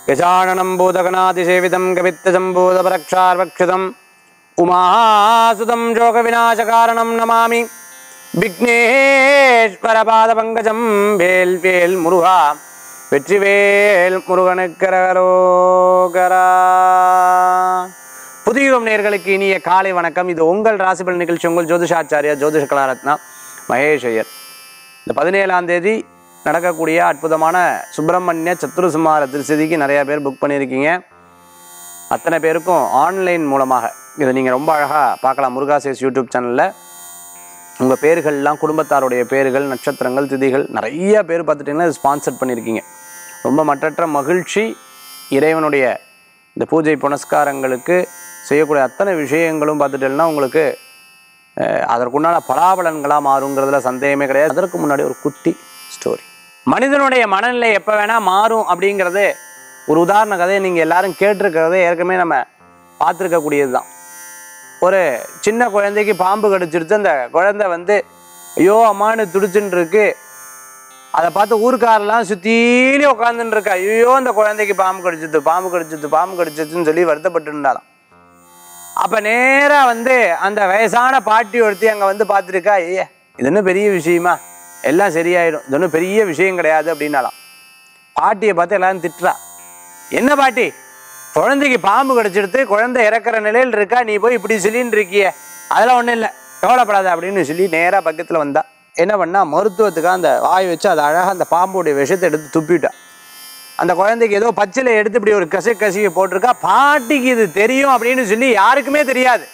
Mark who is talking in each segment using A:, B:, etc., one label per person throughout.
A: யஜானனம் பூதகணாதிசேவிதம் கவித்தஜம்பூதபரக்ஷார்வக்ஷிதம் உமாசுதம் ஜோக விநாசகாரணம் நமாமி விக்னேஸ்வர பாத பங்கஜம் வேல் வேல் முருகா வெற்றிவேல் முருகனுக்கரகரோகரா புதியுகம் நேர்களுக்கு இனிய காலை வணக்கம் இது உங்கள் ராசிபல் நிகழ்ச்சி உங்கள் ஜோதிஷாச்சாரியா ஜோதிஷ கலாரத்னா மகேஷ் ஐயர் இந்த பதினேழாம் தேதி நடக்கக்கூடிய அற்புதமான சுப்பிரமணிய சத்துருசுமார திருச்சதிக்கு நிறைய பேர் புக் பண்ணியிருக்கீங்க அத்தனை பேருக்கும் ஆன்லைன் மூலமாக இதை நீங்கள் ரொம்ப அழகாக பார்க்கலாம் முருகாசேஸ் யூடியூப் சேனலில் உங்கள் பேர்கள்லாம் குடும்பத்தாருடைய பேர்கள் நட்சத்திரங்கள் திதிகள் நிறைய பேர் பார்த்துட்டிங்கன்னா இது ஸ்பான்சர் பண்ணியிருக்கீங்க ரொம்ப மற்றற்ற மகிழ்ச்சி இறைவனுடைய இந்த பூஜை புனஸ்காரங்களுக்கு செய்யக்கூடிய அத்தனை விஷயங்களும் பார்த்துட்டேன்னா உங்களுக்கு அஹ், அதற்குண்டான பலாபலன்களாக மாறுங்கிறதுல சந்தேகமே கிடையாது அதற்கு முன்னாடி ஒரு குட்டி ஸ்டோரி மனிதனுடைய மனநிலை எப்போ வேணால் மாறும் அப்படிங்கிறது ஒரு உதாரண கதையை நீங்கள் எல்லாரும் கேட்டிருக்கிறதே ஏற்கனவே நம்ம பார்த்துருக்கக்கூடியது தான் ஒரு சின்ன குழந்தைக்கு பாம்பு கடிச்சிருச்சு அந்த குழந்தை வந்து ஐயோ அம்மானு துடிச்சுன்னு இருக்கு அதை பார்த்து ஊருக்காரெல்லாம் சுத்தீலி உட்காந்துன்னு இருக்கா ஐயோ அந்த குழந்தைக்கு பாம்பு கடிச்சிது பாம்பு கடிச்சிது பாம்பு கடிச்சிதுன்னு சொல்லி வருத்தப்பட்டு இருந்தாலாம் அப்ப நேரா வந்து அந்த வயசான பாட்டி ஒருத்தி அங்க வந்து பார்த்துருக்கா ஐயே இது ஒன்றும் பெரிய விஷயமா எல்லாம் சரியாயிடும் இது ஒன்றும் பெரிய விஷயம் கிடையாது அப்படின்னாலாம் பாட்டியை பார்த்து எல்லாரும் திட்டுறா என்ன பாட்டி குழந்தைக்கு பாம்பு கடிச்சிடுத்து குழந்தை இறக்குற நிலையில் இருக்கா நீ போய் இப்படி சொல்லின்னு இருக்கியே அதெல்லாம் ஒன்றும் இல்லை கவலைப்படாத அப்படின்னு சொல்லி நேராக பக்கத்தில் வந்தா என்ன பண்ணா மருத்துவத்துக்காக அந்த வாய் வச்சு அதை அழகாக அந்த பாம்புடைய விஷத்தை எடுத்து துப்பிட்டா அந்த குழந்தைக்கு ஏதோ பச்சிலை எடுத்து இப்படி ஒரு கசி கசியை போட்டிருக்கா பாட்டிக்கு இது தெரியும் அப்படின்னு சொல்லி யாருக்குமே தெரியாது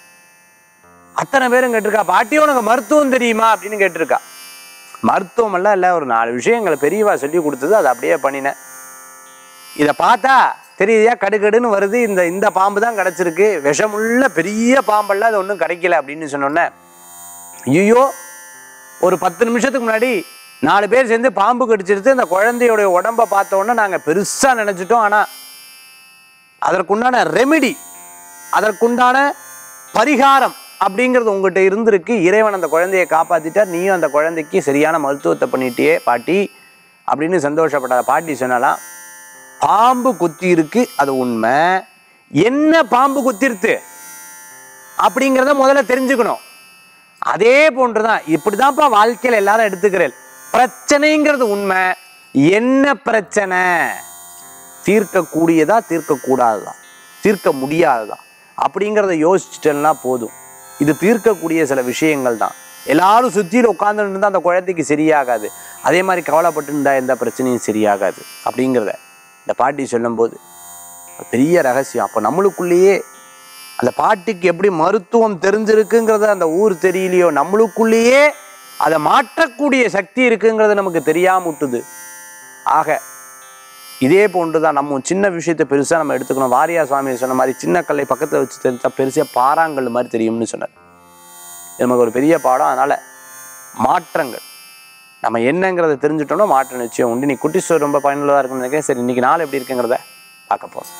A: அத்தனை பேரும் கேட்டிருக்கா பாட்டி உனக்கு மருத்துவம் தெரியுமா அப்படின்னு கேட்டிருக்கா மருத்துவம் எல்லாம் இல்லை ஒரு நாலு விஷயங்களை பெரியவா சொல்லி கொடுத்தது அதை அப்படியே பண்ணினேன் இதை பார்த்தா தெரியுதா கடுகடுன்னு வருது இந்த இந்த பாம்பு தான் கிடச்சிருக்கு விஷமுள்ள பெரிய பாம்பெல்லாம் அது ஒன்றும் கிடைக்கல அப்படின்னு சொன்னோன்னே ஐயோ ஒரு பத்து நிமிஷத்துக்கு முன்னாடி நாலு பேர் சேர்ந்து பாம்பு கடிச்சிருச்சு அந்த குழந்தையோடைய உடம்ப பார்த்த உடனே நாங்கள் பெருசாக நினச்சிட்டோம் ஆனால் அதற்குண்டான ரெமெடி அதற்குண்டான பரிகாரம் அப்படிங்கிறது உங்ககிட்ட இருந்திருக்கு இறைவன் அந்த குழந்தையை காப்பாத்திட்டார் நீயும் அந்த குழந்தைக்கு சரியான மருத்துவத்தை பண்ணிட்டியே பாட்டி அப்படின்னு சந்தோஷப்பட்டாத பாட்டி சொன்னாலாம் பாம்பு குத்தி இருக்கு அது உண்மை என்ன பாம்பு குத்திருத்து அப்படிங்கிறத முதல்ல தெரிஞ்சுக்கணும் அதே போன்றுதான் இப்படிதான்ப்பா வாழ்க்கையில எல்லாரும் எடுத்துக்கிறேன் பிரச்சனைங்கிறது உண்மை என்ன பிரச்சனை தீர்க்கக்கூடியதா தீர்க்கக்கூடாததா தீர்க்க முடியாததா அப்படிங்கிறத யோசிச்சுட்டேன்னா போதும் இது தீர்க்கக்கூடிய சில விஷயங்கள் தான் எல்லாரும் சுற்றியில் உட்காந்துட்டு இருந்தால் அந்த குழந்தைக்கு சரியாகாது அதே மாதிரி கவலைப்பட்டு இருந்தா எந்த பிரச்சனையும் சரியாகாது அப்படிங்கிறத இந்த பாட்டி சொல்லும்போது பெரிய ரகசியம் அப்போ நம்மளுக்குள்ளேயே அந்த பாட்டிக்கு எப்படி மருத்துவம் தெரிஞ்சிருக்குங்கிறத அந்த ஊர் தெரியலையோ நம்மளுக்குள்ளேயே அதை மாற்றக்கூடிய சக்தி இருக்குங்கிறது நமக்கு தெரியாம விட்டுது ஆக இதே போன்று தான் நம்ம சின்ன விஷயத்தை பெருசாக நம்ம எடுத்துக்கணும் வாரியா சுவாமி சொன்ன மாதிரி சின்ன கல்லை பக்கத்தில் வச்சு தெரிஞ்சா பெருசாக பாறாங்கல் மாதிரி தெரியும்னு சொன்னார் இது நமக்கு ஒரு பெரிய பாடம் அதனால மாற்றங்கள் நம்ம என்னங்கிறத தெரிஞ்சுட்டோம்னா மாற்றம் நிச்சயம் உண்டு நீ குட்டி ஸ்டோரி ரொம்ப பயனுள்ளதாக இருக்கும்னு நினைக்கிறேன் சரி இன்னைக்கு நாள் எப்படி இருக்குங்கிறத பார்க்க போகிறோம்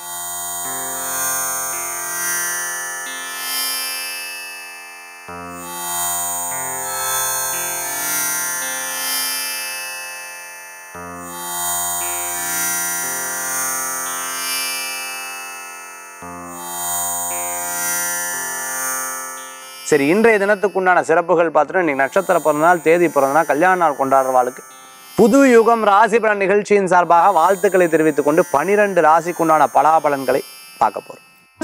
A: சரி இன்றைய தினத்துக்குண்டான சிறப்புகள் பார்த்துட்டு இன்னைக்கு நட்சத்திர பிறந்தநாள் தேதி பிறந்தநாள் கல்யாண நாள் கொண்டாடுறவாளுக்கு புது யுகம் ராசி பலன் நிகழ்ச்சியின் சார்பாக வாழ்த்துக்களை தெரிவித்துக் கொண்டு பனிரெண்டு ராசிக்குண்டான பலாபலன்களை பார்க்க போறோம்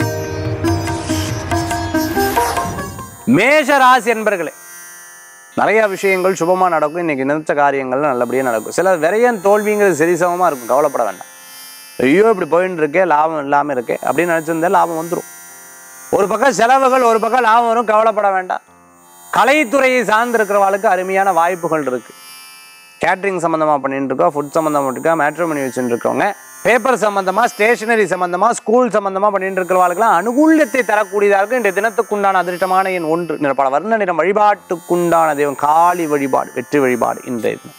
A: மேஷ ராசி என்பர்களே நிறைய விஷயங்கள் சுபமா நடக்கும் இன்னைக்கு நினைச்ச காரியங்கள்லாம் நல்லபடியா நடக்கும் சில விரையன் தோல்விங்கிறது சரிசமமா இருக்கும் கவலைப்பட வேண்டாம் ஐயோ இப்படி போயின்னு இருக்கே லாபம் இல்லாம இருக்கே அப்படின்னு நினைச்சிருந்தா லாபம் வந்துடும் ஒரு பக்கம் செலவுகள் ஒரு பக்கம் லாபம் வரும் கவலைப்பட வேண்டாம் கலைத்துறையை சார்ந்திருக்கிறவாளுக்கு அருமையான வாய்ப்புகள் இருக்கு கேட்ரிங் சம்மந்தமாக பண்ணிட்டு இருக்கோம் ஃபுட் சம்மந்தமாக இருக்கா மேட்ரிமணி வச்சுட்டு இருக்கவங்க பேப்பர் சம்மந்தமாக ஸ்டேஷனரி சம்மந்தமாக ஸ்கூல் சம்மந்தமாக பண்ணிட்டு இருக்கிறவாளுக்கெல்லாம் அனுகூல்யத்தை தரக்கூடியதாக இருக்கு இன்றைய தினத்துக்குண்டான அதிர்ஷ்டமான எண் ஒன்று நிற பல வர்ண நிறம் வழிபாட்டுக்குண்டான தெய்வம் காளி வழிபாடு வெற்றி வழிபாடு இன்றைய தினம்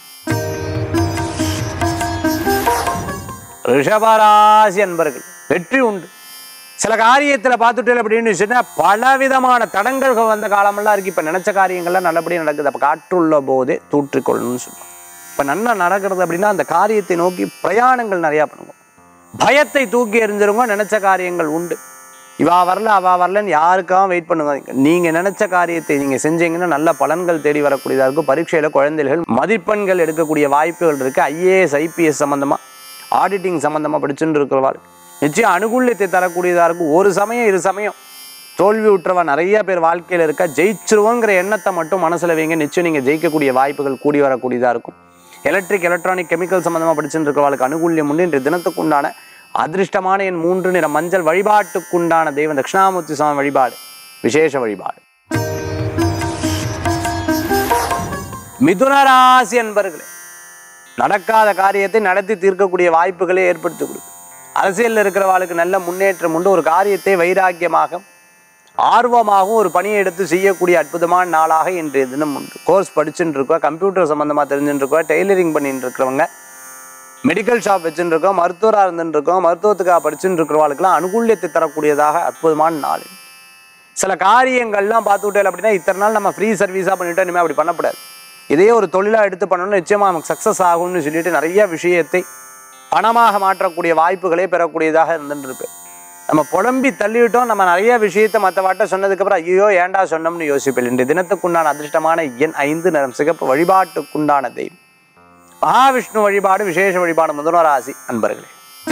A: ரிஷபராசி அன்பர்கள் வெற்றி உண்டு சில காரியத்தில் பார்த்துட்டு அப்படின்னு சொன்னா பலவிதமான தடங்கல்கள் வந்த காலமெல்லாம் இருக்கு இப்போ நினைச்ச காரியங்கள்லாம் நல்லபடியாக நடக்குது அப்போ காற்றுள்ள போதே தூற்றிக்கொள்ளணும்னு சொல்லுவாங்க இப்போ நல்லா நடக்கிறது அப்படின்னா அந்த காரியத்தை நோக்கி பிரயாணங்கள் நிறையா பண்ணுவோம் பயத்தை தூக்கி எறிஞ்சிருங்க நினைச்ச காரியங்கள் உண்டு இவா வரல அவா வரலன்னு யாருக்காகவும் வெயிட் பண்ணுங்க நீங்க நினைச்ச காரியத்தை நீங்க செஞ்சீங்கன்னா நல்ல பலன்கள் தேடி வரக்கூடியதா இருக்கும் பரீட்சையில குழந்தைகள் மதிப்பெண்கள் எடுக்கக்கூடிய வாய்ப்புகள் இருக்கு ஐஏஎஸ் ஐபிஎஸ் சம்பந்தமா ஆடிட்டிங் சம்பந்தமா படிச்சுட்டு இருக்கிறவாள் நிச்சயம் அனுகூல்யத்தை தரக்கூடியதா இருக்கும் ஒரு சமயம் இரு சமயம் தோல்வி உற்றவா நிறைய பேர் வாழ்க்கையில் இருக்கா ஜெயிச்சிருவோங்கிற எண்ணத்தை மட்டும் மனசுல வைங்க நிச்சயம் நீங்க ஜெயிக்கக்கூடிய வாய்ப்புகள் கூடி வரக்கூடியதா இருக்கும் எலக்ட்ரிக் எலக்ட்ரானிக் கெமிக்கல் சம்பந்தமா படிச்சுட்டு இருக்கிறவளுக்கு அனுகூல்யம் உண்டு இன்றைய தினத்துக்குண்டான அதிர்ஷ்டமான என் மூன்று நிற மஞ்சள் வழிபாட்டுக்குண்டான தெய்வம் தட்சிணாமூர்த்தி சுவாமி வழிபாடு விசேஷ வழிபாடு மிதுன ராசி என்பர்களே நடக்காத காரியத்தை நடத்தி தீர்க்கக்கூடிய வாய்ப்புகளை ஏற்படுத்தி கொடுக்கும் அரசியலில் இருக்கிறவாளுக்கு நல்ல முன்னேற்றம் உண்டு ஒரு காரியத்தை வைராக்கியமாக ஆர்வமாகவும் ஒரு பணியை எடுத்து செய்யக்கூடிய அற்புதமான நாளாக இன்றைய தினம் உண்டு கோர்ஸ் படிச்சுட்டு இருக்கோம் கம்ப்யூட்டர் சம்மந்தமாக தெரிஞ்சுட்டு இருக்கோம் டெய்லரிங் பண்ணிட்டு இருக்கிறவங்க மெடிக்கல் ஷாப் வச்சுட்டு இருக்கோம் மருத்துவராக இருந்துட்டு இருக்கோம் மருத்துவத்துக்காக படிச்சுட்டு இருக்கிறவாளுக்கெல்லாம் அனுகூல்யத்தை தரக்கூடியதாக அற்புதமான நாள் சில காரியங்கள்லாம் பார்த்துக்கிட்டே அப்படின்னா இத்தனை நாள் நம்ம ஃப்ரீ சர்வீஸாக பண்ணிட்டோம் இனிமேல் அப்படி பண்ணக்கூடாது இதே ஒரு தொழிலாக எடுத்து பண்ணணும்னு நிச்சயமாக நமக்கு சக்ஸஸ் ஆகும்னு சொல்லிட்டு நிறைய விஷயத்தை பணமாக மாற்றக்கூடிய வாய்ப்புகளே பெறக்கூடியதாக இருந்துட்டு இருப்பேன் நம்ம புலம்பி தள்ளிவிட்டோம் நம்ம நிறைய விஷயத்தை மற்றவாட்ட சொன்னதுக்கப்புறம் ஐயோ ஏன்டா சொன்னோம்னு யோசிப்பேன் இன்றைய தினத்துக்குண்டான அதிர்ஷ்டமான எண் ஐந்து நிறம் சிகப்பு வழிபாட்டுக்குண்டான தெய்வம் மகாவிஷ்ணு வழிபாடு விசேஷ வழிபாடு முதல்வ ராசி அன்பர்களே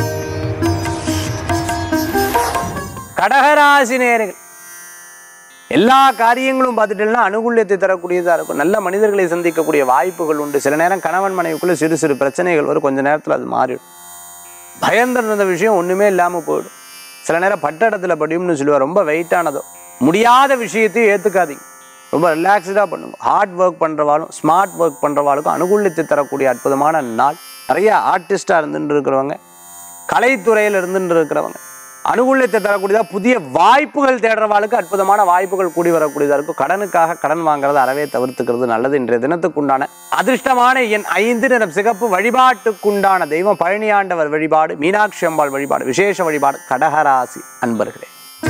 A: கடகராசி நேர்கள் எல்லா காரியங்களும் பார்த்துட்டீங்கன்னா அனுகூல்யத்தை தரக்கூடியதாக இருக்கும் நல்ல மனிதர்களை சந்திக்கக்கூடிய வாய்ப்புகள் உண்டு சில நேரம் கணவன் மனைவிக்குள்ள சிறு சிறு பிரச்சனைகள் வரும் கொஞ்ச நேரத்தில் அது மாறிடும் பயந்து இருந்த விஷயம் ஒன்றுமே இல்லாமல் போயிடும் சில நேரம் பட்ட இடத்துல படியும்னு சொல்லுவார் ரொம்ப வெயிட்டானதோ முடியாத விஷயத்தையும் ஏற்றுக்காதீங்க ரொம்ப ரிலாக்ஸ்டாக பண்ணுங்க ஹார்ட் ஒர்க் பண்ணுறவாளும் ஸ்மார்ட் ஒர்க் பண்ணுறவாளுக்கும் அனுகூல்யத்தை தரக்கூடிய அற்புதமான நாள் நிறைய ஆர்டிஸ்டாக இருந்துட்டு இருக்கிறவங்க கலைத்துறையில் இருந்துட்டு இருக்கிறவங்க அனுகூல்யத்தை தரக்கூடியதாக புதிய வாய்ப்புகள் தேடுறவாளுக்கு அற்புதமான வாய்ப்புகள் கூடி வரக்கூடியதாக இருக்கும் கடனுக்காக கடன் வாங்குறத அறவே தவிர்த்துக்கிறது நல்லது இன்றைய தினத்துக்குண்டான அதிர்ஷ்டமான என் ஐந்து நிறம் சிகப்பு வழிபாட்டுக்குண்டான தெய்வம் பழனியாண்டவர் வழிபாடு மீனாட்சி அம்பாள் வழிபாடு விசேஷ வழிபாடு கடகராசி அன்பர்களே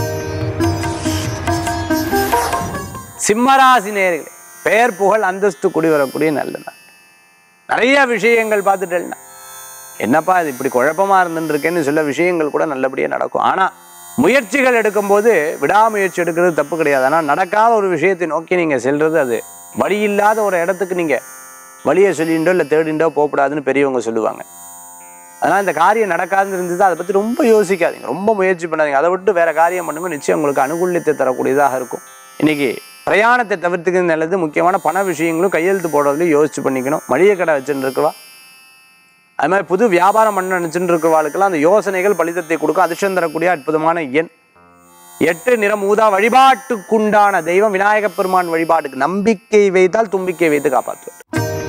A: சிம்மராசி நேர்களே பெயர் புகழ் அந்தஸ்து கூடி வரக்கூடிய நல்ல நாள் நிறைய விஷயங்கள் பார்த்துட்டேன்னா என்னப்பா இது இப்படி குழப்பமா இருந்துருக்கேன்னு சில விஷயங்கள் கூட நல்லபடியாக நடக்கும் ஆனால் முயற்சிகள் எடுக்கும்போது விடாமுயற்சி எடுக்கிறது தப்பு கிடையாது ஆனால் நடக்காத ஒரு விஷயத்தை நோக்கி நீங்கள் செல்றது அது வழி இல்லாத ஒரு இடத்துக்கு நீங்கள் வழியை சொல்லிண்டோ இல்லை தேடிண்டோ போகக்கூடாதுன்னு பெரியவங்க சொல்லுவாங்க அதனால் இந்த காரியம் நடக்காதுன்னு இருந்தது அதை பற்றி ரொம்ப யோசிக்காதீங்க ரொம்ப முயற்சி பண்ணாதீங்க அதை விட்டு வேற காரியம் பண்ணுங்க நிச்சயம் உங்களுக்கு அனுகூல்யத்தை தரக்கூடியதாக இருக்கும் இன்னைக்கு பிரயாணத்தை தவிர்த்துக்கிறது நல்லது முக்கியமான பண விஷயங்களும் கையெழுத்து போடுறதுலையும் யோசிச்சு பண்ணிக்கணும் மளிகை கடை வச்சுட்டு இருக்கவா அது மாதிரி புது வியாபாரம் பண்ண நினச்சிட்டு இருக்கிறவாளுக்கெல்லாம் அந்த யோசனைகள் பலிதத்தை கொடுக்கும் அதிர்ஷ்டம் தரக்கூடிய அற்புதமான எண் எட்டு நிறம் ஊதா வழிபாட்டுக்குண்டான தெய்வம் விநாயகப் பெருமான் வழிபாட்டுக்கு நம்பிக்கை வைத்தால் தும்பிக்கை வைத்து காப்பாற்றுவார்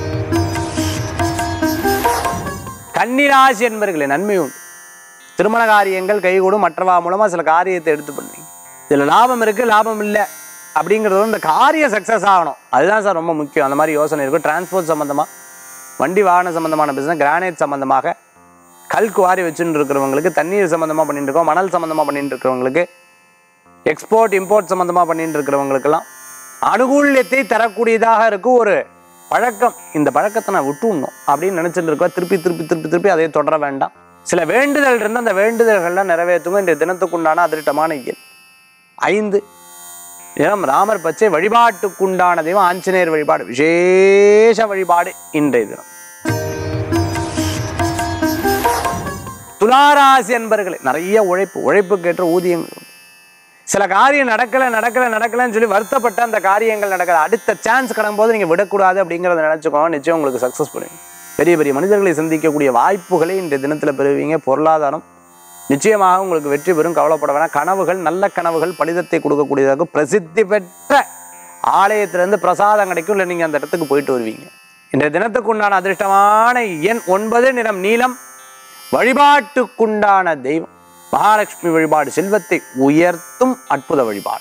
A: கன்னிராசி என்பர்களே நன்மை உண்டு திருமண காரியங்கள் கைகூடும் மற்றவா மூலமா சில காரியத்தை எடுத்து பண்ணுவீங்க இதுல லாபம் இருக்கு லாபம் இல்லை அப்படிங்கிறது இந்த காரியம் சக்ஸஸ் ஆகணும் அதுதான் சார் ரொம்ப முக்கியம் அந்த மாதிரி யோசனை இருக்கும் டிரான்ஸ்போர்ட் சம்மந்தமா வண்டி வாகன சம்மந்தமான பிஸ்னஸ் கிரானைட் சம்மந்தமாக கல் குவாரி வச்சுட்டு இருக்கிறவங்களுக்கு தண்ணீர் சம்மந்தமாக பண்ணிட்டு இருக்கோம் மணல் சம்மந்தமாக பண்ணிட்டு இருக்கிறவங்களுக்கு எக்ஸ்போர்ட் இம்போர்ட் சம்மந்தமாக பண்ணிட்டு இருக்கிறவங்களுக்கெல்லாம் அனுகூல்யத்தை தரக்கூடியதாக இருக்கும் ஒரு பழக்கம் இந்த பழக்கத்தை நான் விட்டுணும் அப்படின்னு நினச்சிட்டு இருக்கோம் திருப்பி திருப்பி திருப்பி திருப்பி அதை தொடர வேண்டாம் சில வேண்டுதல் இருந்து அந்த வேண்டுதல்கள்லாம் நிறைவேற்றுங்க இந்த தினத்துக்குண்டான அதிர்ஷ்டமான எண் ஐந்து நிறம் ராமர் பச்சை வழிபாட்டுக்குண்டான தெய்வம் ஆஞ்சநேயர் வழிபாடு விசேஷ வழிபாடு இன்றைய தினம் துளாராசி அன்பர்களே நிறைய உழைப்பு உழைப்புக்கேற்ற ஊதியங்கள் உண்டு. சில காரியம் நடக்கல நடக்கல நடக்கலன்னு சொல்லி வருத்தப்பட்ட அந்த காரியங்கள் நடக்கல அடுத்த சான்ஸ் கிடக்கும்போது நீங்க விடக்கூடாது அப்படிங்கிறத நினைச்சுக்கோங்க நிச்சயம் உங்களுக்கு சக்சஸ் பண்ணுவீங்க பெரிய பெரிய மனிதர்களை சந்திக்கக்கூடிய வாய்ப்புகளை இன்றைய தினத்துல பெறுவீங்க பொருளாதாரம் நிச்சயமாக உங்களுக்கு வெற்றி பெறும் கவலைப்பட வேணாம் கனவுகள் நல்ல கனவுகள் பலிதத்தை கொடுக்கக்கூடியதாக பிரசித்தி பெற்ற ஆலயத்திலிருந்து பிரசாதம் கிடைக்கும் இல்லை நீங்கள் அந்த இடத்துக்கு போயிட்டு வருவீங்க இன்றைய தினத்துக்குண்டான அதிர்ஷ்டமான எண் ஒன்பது நிறம் நீலம் வழிபாட்டுக்குண்டான தெய்வம் மகாலட்சுமி வழிபாடு செல்வத்தை உயர்த்தும் அற்புத வழிபாடு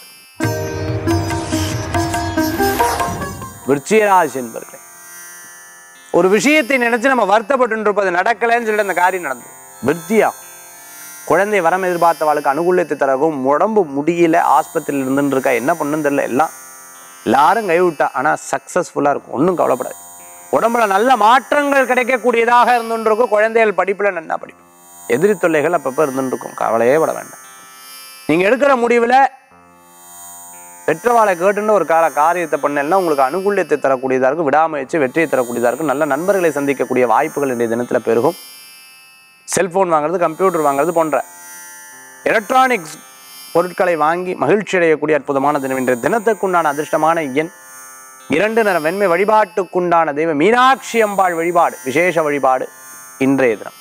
A: விருச்சிகராசி என்பர்களே ஒரு விஷயத்தை நினைச்சு நம்ம வருத்தப்பட்டு இருப்பது நடக்கலைன்னு சொல்லிட்டு அந்த காரியம் நடந்தது விருத்தியா குழந்தை வரம் எதிர்பார்த்தவாளுக்கு அனுகூலத்தை தரவும் உடம்பு முடியல ஆஸ்பத்திரியில் இருந்துன்னு இருக்கா என்ன பண்ணுன்னு தெரியல எல்லாம் எல்லாரும் கைவிட்டா ஆனால் சக்ஸஸ்ஃபுல்லாக இருக்கும் ஒன்றும் கவலைப்படாது உடம்புல நல்ல மாற்றங்கள் கிடைக்கக்கூடியதாக இருந்துட்டு இருக்கும் குழந்தைகள் படிப்பில் நல்லா படிப்பு எதிரி தொல்லைகள் அப்பப்போ இருந்துட்டு இருக்கும் கவலையே பட வேண்டாம் நீங்கள் எடுக்கிற முடிவில் பெற்றவாளை கேட்டுன்னு ஒரு கால காரியத்தை பண்ணலைன்னா உங்களுக்கு அனுகூல்யத்தை தரக்கூடியதாக இருக்கும் விடாமுயற்சி வெற்றியை தரக்கூடியதாக இருக்கும் நல்ல நண்பர்களை சந்திக்கக்கூடிய வாய்ப்புகள் இன்றைய தினத்தில் பெருகும் செல்போன் வாங்குறது கம்ப்யூட்டர் வாங்குறது போன்ற எலக்ட்ரானிக்ஸ் பொருட்களை வாங்கி மகிழ்ச்சி அடையக்கூடிய அற்புதமான தினம் இன்றைய தினத்துக்குண்டான அதிர்ஷ்டமான எண் இரண்டு நிற வெண்மை வழிபாட்டுக்குண்டான தெய்வ மீனாட்சி அம்பாள் வழிபாடு விசேஷ வழிபாடு இன்றைய தினம்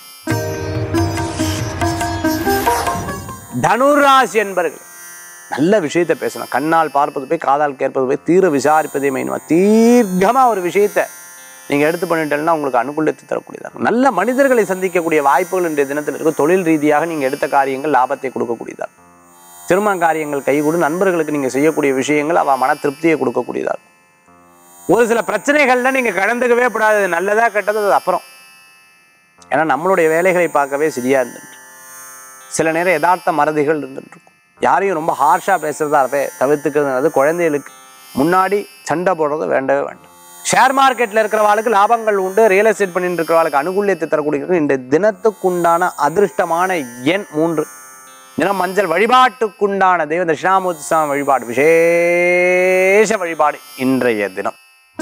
A: தனுராசி என்பர்கள் நல்ல விஷயத்தை பேசணும் கண்ணால் பார்ப்பது போய் காதால் கேட்பது போய் தீர விசாரிப்பதே மெயினுமா தீர்க்கமாக ஒரு விஷயத்தை நீங்கள் எடுத்து பண்ணிட்டேன்னா உங்களுக்கு அனுகூலத்தை தரக்கூடியதாக இருக்கும் நல்ல மனிதர்களை சந்திக்கக்கூடிய வாய்ப்புகள் இன்றைய தினத்தில் இருக்கும் தொழில் ரீதியாக நீங்கள் எடுத்த காரியங்கள் லாபத்தை கொடுக்கக்கூடியதாக இருக்கும். திருமண காரியங்கள் கைகூடும் நண்பர்களுக்கு நீங்கள் செய்யக்கூடிய விஷயங்கள் அவள் மன திருப்தியை கொடுக்கக்கூடியதாக இருக்கும். ஒரு சில பிரச்சனைகள்ல நீங்கள் கடந்துக்கவே கூடாது அது நல்லதா கெட்டது அது அப்புறம் ஏன்னா நம்மளுடைய வேலைகளை பார்க்கவே சரியா இருந்துட்டு சில நேரம் யதார்த்த மறதிகள் இருந்துட்டு இருக்கும் யாரையும் ரொம்ப ஹார்ஷாக பேசுறதா அறவே தவிர்த்துக்கிறது குழந்தைகளுக்கு முன்னாடி சண்டை போடுறது வேண்டவே வேண்டாம் ஷேர் மார்க்கெட்டில் இருக்கிறவாளுக்கு லாபங்கள் உண்டு ரியல் எஸ்டேட் பண்ணிட்டு இருக்கிறவாளுக்கு அனுகூலியத்தை தரக்கூடிய இந்த தினத்துக்குண்டான அதிர்ஷ்டமான எண் மூன்று தினம் மஞ்சள் வழிபாட்டுக்குண்டான தெய்வம் தட்சிணாமூர்த்தி சுவாமி வழிபாடு விசேஷ வழிபாடு இன்றைய தினம்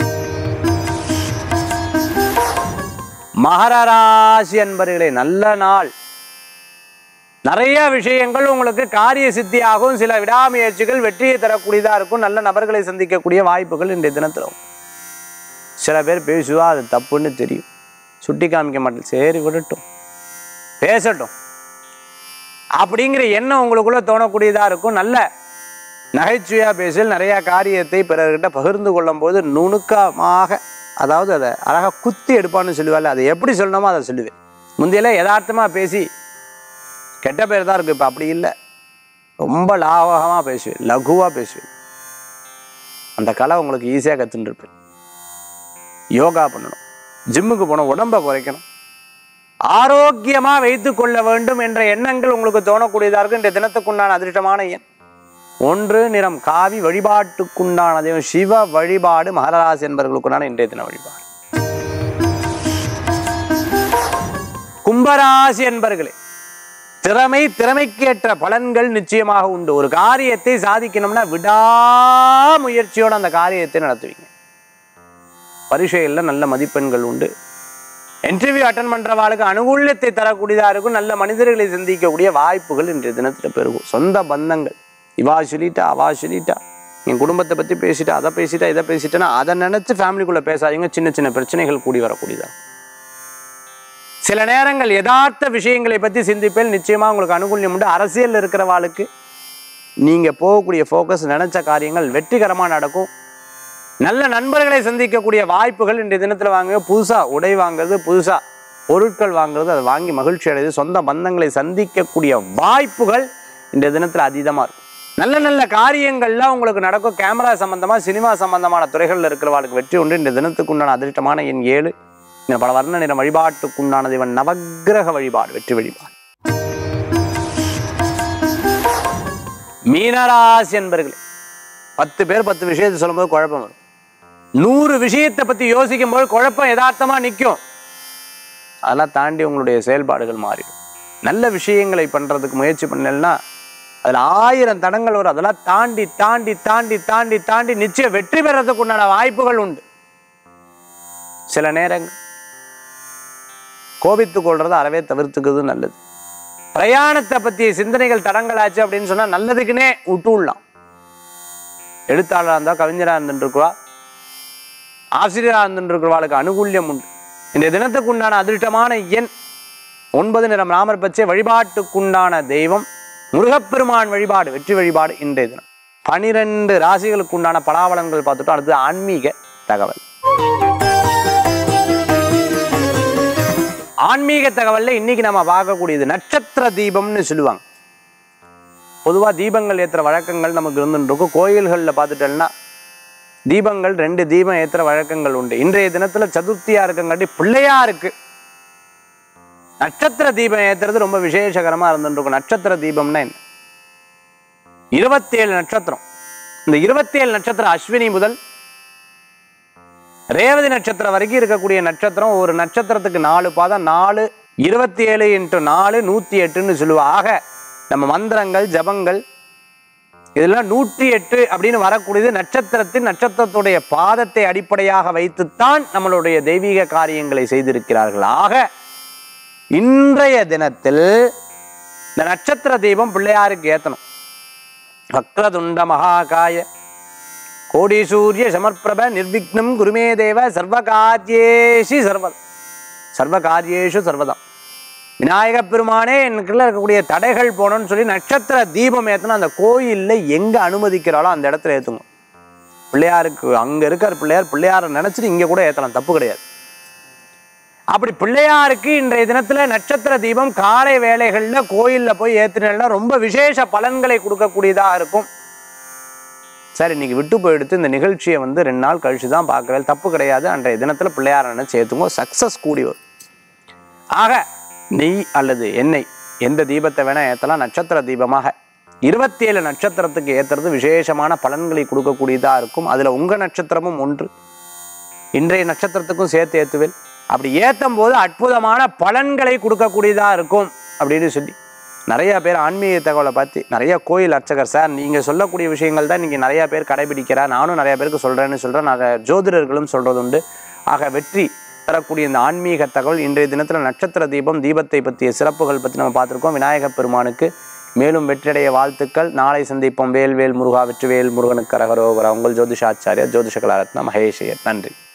A: மகர ராசி அன்பர்களே நல்ல நாள் நிறைய விஷயங்கள் உங்களுக்கு காரிய சித்தியாகும் சில விடாமுயற்சிகள் வெற்றியை தரக்கூடியதாக இருக்கும் நல்ல நபர்களை சந்திக்கக்கூடிய வாய்ப்புகள் இன்றைய தினத்தில் உண்டு. சில பேர் பேசுவா அது தப்புன்னு தெரியும் சுட்டி காமிக்க மாட்டேன் சரி விடட்டும் பேசட்டும் அப்படிங்கிற எண்ணம் உங்களுக்குள்ள தோணக்கூடியதாக இருக்கும் நல்ல நகைச்சுவையாக பேசல் நிறைய காரியத்தை பிறர்கிட்ட பகிர்ந்து கொள்ளும் போது நுணுக்கமாக அதாவது அதை அழகாக குத்தி எடுப்பான்னு சொல்லுவாள் அதை எப்படி சொல்லணுமோ அதை சொல்லுவேன் முந்தையெல்லாம் யதார்த்தமாக பேசி கெட்ட பேர் தான் இருக்குது இப்போ அப்படி இல்லை ரொம்ப லாவகமாக பேசுவேன் லகுவாக பேசுவேன் அந்த கலை உங்களுக்கு ஈஸியாக கற்றுன்னு இருப்பேன் யோகா பண்ணணும் ஜிம்முக்கு போகணும் உடம்பை குறைக்கணும் ஆரோக்கியமாக வைத்து கொள்ள வேண்டும் என்ற எண்ணங்கள் உங்களுக்கு தோணக்கூடியதாக இருக்கும் இந்த தினத்துக்குண்டான அதிர்ஷ்டமான எண் ஒன்று நிறம் காவி வழிபாட்டுக்குண்டான தெய்வம் சிவ வழிபாடு மகராசி என்பவர்களுக்குண்டான இன்றைய தின வழிபாடு கும்பராசி என்பர்களே திறமை திறமைக்கேற்ற பலன்கள் நிச்சயமாக உண்டு ஒரு காரியத்தை சாதிக்கணும்னா விடாமுயற்சியோட அந்த காரியத்தை நடத்துவீங்க பரீட்சைகளில் நல்ல மதிப்பெண்கள் உண்டு இன்டர்வியூ அட்டன் பண்றவாளுக்கு அனுகூல்யத்தை தரக்கூடியதா இருக்கும் நல்ல மனிதர்களை சந்திக்கக்கூடிய வாய்ப்புகள் இன்றைய தினத்தில் பெருகும் சொந்த பந்தங்கள் இவா சொல்லிட்டா அவா சொல்லிட்டா என் குடும்பத்தை பற்றி பேசிட்டா அதை பேசிட்டா இதை பேசிட்டேன்னா அதை நினச்சி ஃபேமிலிக்குள்ளே பேசாதீங்க சின்ன சின்ன பிரச்சனைகள் கூடி வரக்கூடியதா சில நேரங்கள் யதார்த்த விஷயங்களை பற்றி சிந்திப்பேல் நிச்சயமாக உங்களுக்கு அனுகூல்யம் உண்டு அரசியலில் இருக்கிறவாளுக்கு நீங்கள் போகக்கூடிய ஃபோக்கஸ் நினச்ச காரியங்கள் வெற்றிகரமாக நடக்கும் நல்ல நண்பர்களை சந்திக்கக்கூடிய வாய்ப்புகள் இன்றைய தினத்தில் வாங்க புதுசாக உடை வாங்குறது புதுசாக பொருட்கள் வாங்குறது அதை வாங்கி மகிழ்ச்சி அடையுது சொந்த பந்தங்களை சந்திக்கக்கூடிய வாய்ப்புகள் இன்றைய தினத்தில் அதீதமாக இருக்கும் நல்ல நல்ல காரியங்கள்லாம் உங்களுக்கு நடக்கும் கேமரா சம்பந்தமாக சினிமா சம்பந்தமான துறைகளில் இருக்கிறவர்களுக்கு வெற்றி உண்டு இந்த தினத்துக்கு உண்டான அதிர்ஷ்டமான எண் ஏழு இந்த பல வர்ண நிற வழிபாட்டுக்குண்டான இவன் நவக்கிரக வழிபாடு வெற்றி வழிபாடு மீனராசி என்பர்களே பத்து பேர் பத்து விஷயத்தை சொல்லும்போது குழப்பம் வரும் நூறு விஷயத்தை பத்தி யோசிக்கும் போது குழப்பம் யதார்த்தமா நிற்கும் அதெல்லாம் தாண்டி உங்களுடைய செயல்பாடுகள் மாறிடும் நல்ல விஷயங்களை பண்றதுக்கு முயற்சி பண்ணலன்னா அதுல ஆயிரம் தடங்கள் வரும் அதெல்லாம் தாண்டி தாண்டி தாண்டி தாண்டி தாண்டி நிச்சயம் வெற்றி பெறதுக்கு உண்டான வாய்ப்புகள் உண்டு சில நேரங்கள் கோபித்து கொள்றதை அறவே தவிர்த்துக்கிறது நல்லது பிரயாணத்தை பற்றிய சிந்தனைகள் தடங்களாச்சு அப்படின்னு சொன்னா நல்லதுக்குன்னே விட்டு விடலாம் எழுத்தாளராக இருந்தால் கவிஞராக இருந்துருக்குவா ஆசிரியராக இருந்துருக்கிறவாளுக்கு அனுகூல்யம் உண்டு இந்த தினத்துக்கு உண்டான அதிர்ஷ்டமான எண் ஒன்பது நிறம் ராமர் பச்சை வழிபாட்டுக்குண்டான தெய்வம் முருகப்பெருமான் வழிபாடு வெற்றி வழிபாடு இன்றைய தினம் பனிரெண்டு ராசிகளுக்கு உண்டான பலாபலன்கள் பார்த்துட்டோம் அடுத்து ஆன்மீக தகவல் ஆன்மீக தகவல்ல இன்னைக்கு நம்ம பார்க்கக்கூடியது நட்சத்திர தீபம்னு சொல்லுவாங்க பொதுவாக தீபங்கள் ஏற்றுற வழக்கங்கள் நமக்கு இருந்துட்டு இருக்கும் கோயில்களில் பார்த்துட்டோம்னா தீபங்கள் ரெண்டு தீபம் ஏற்றுற வழக்கங்கள் உண்டு இன்றைய தினத்துல சதுர்த்தியா இருக்கங்காட்டி பிள்ளையாருக்கு நட்சத்திர தீபம் ஏத்துறது ரொம்ப விசேஷகரமா இருந்துட்டு இருக்கும் நட்சத்திர தீபம்னா என்ன இருபத்தேழு நட்சத்திரம் இந்த இருபத்தேழு நட்சத்திரம் அஸ்வினி முதல் ரேவதி நட்சத்திரம் வரைக்கும் இருக்கக்கூடிய நட்சத்திரம் ஒரு நட்சத்திரத்துக்கு நாலு பாதம் நாலு இருபத்தி ஏழு இன்ட்டு நாலு நூற்றி எட்டுன்னு சொல்லுவா ஆக நம்ம மந்திரங்கள் ஜபங்கள் இதெல்லாம் நூற்றி எட்டு அப்படின்னு வரக்கூடியது நட்சத்திரத்தின் நட்சத்திரத்துடைய பாதத்தை அடிப்படையாக வைத்துத்தான் நம்மளுடைய தெய்வீக காரியங்களை செய்திருக்கிறார்கள் ஆக இன்றைய தினத்தில் இந்த நட்சத்திர தீபம் பிள்ளையாருக்கு ஏத்தணும் வக்ரதுண்ட மகாகாய கோடி சூரிய சமர்ப்பிரப நிர்விக்னம் குருமே தேவ சர்வகாரியேஷி சர்வ சர்வகாரியேஷு சர்வதம் விநாயக பெருமானே எனக்குள்ள இருக்கக்கூடிய தடைகள் போகணும்னு சொல்லி நட்சத்திர தீபம் ஏற்றினா அந்த கோயிலில் எங்கே அனுமதிக்கிறாளோ அந்த இடத்துல ஏற்றுங்க பிள்ளையாருக்கு அங்கே இருக்கார் பிள்ளையார் பிள்ளையாரை நினச்சிட்டு இங்கே கூட ஏற்றலாம் தப்பு கிடையாது அப்படி பிள்ளையாருக்கு இன்றைய தினத்தில் நட்சத்திர தீபம் காலை வேளைகளில் கோயிலில் போய் ஏற்றினா ரொம்ப விசேஷ பலன்களை கொடுக்கக்கூடியதாக இருக்கும் சார் இன்னைக்கு விட்டு போயிடுத்து இந்த நிகழ்ச்சியை வந்து ரெண்டு நாள் கழிச்சு தான் பார்க்குறது தப்பு கிடையாது அன்றைய தினத்தில் பிள்ளையார் நினைச்சு ஏற்றுங்க சக்ஸஸ் கூடி வரும் ஆக நெய் அல்லது எண்ணெய் எந்த தீபத்தை வேணால் ஏற்றலாம் நட்சத்திர தீபமாக இருபத்தி ஏழு நட்சத்திரத்துக்கு ஏற்றுறது விசேஷமான பலன்களை கொடுக்கக்கூடியதாக இருக்கும் அதில் உங்கள் நட்சத்திரமும் ஒன்று இன்றைய நட்சத்திரத்துக்கும் சேர்த்து ஏற்றுவேன் அப்படி ஏற்றும் போது அற்புதமான பலன்களை கொடுக்கக்கூடியதாக இருக்கும் அப்படின்னு சொல்லி நிறைய பேர் ஆன்மீக தகவலை பார்த்து நிறைய கோயில் அர்ச்சகர் சார் நீங்கள் சொல்லக்கூடிய விஷயங்கள் தான் நீங்கள் நிறைய பேர் கடைபிடிக்கிறா நானும் நிறைய பேருக்கு சொல்கிறேன்னு சொல்கிறேன் நிறைய ஜோதிடர்களும் சொல்கிறது உண்டு ஆக வெற்றி தரக்கூடிய இந்த ஆன்மீக தகவல் இன்றைய தினத்தில் நட்சத்திர தீபம் தீபத்தை பற்றிய சிறப்புகள் பற்றி நம்ம பார்த்துருக்கோம் விநாயகப் பெருமானுக்கு மேலும் வெற்றியடைய வாழ்த்துக்கள் நாளை சந்திப்போம் வேல் வேல் முருகா வெற்றிவேல் முருகனுக்கு கரகரோகரா உங்கள் ஜோதிஷாச்சாரியா ஜோதிஷ கலாரத்னா மகேஷையர் நன்றி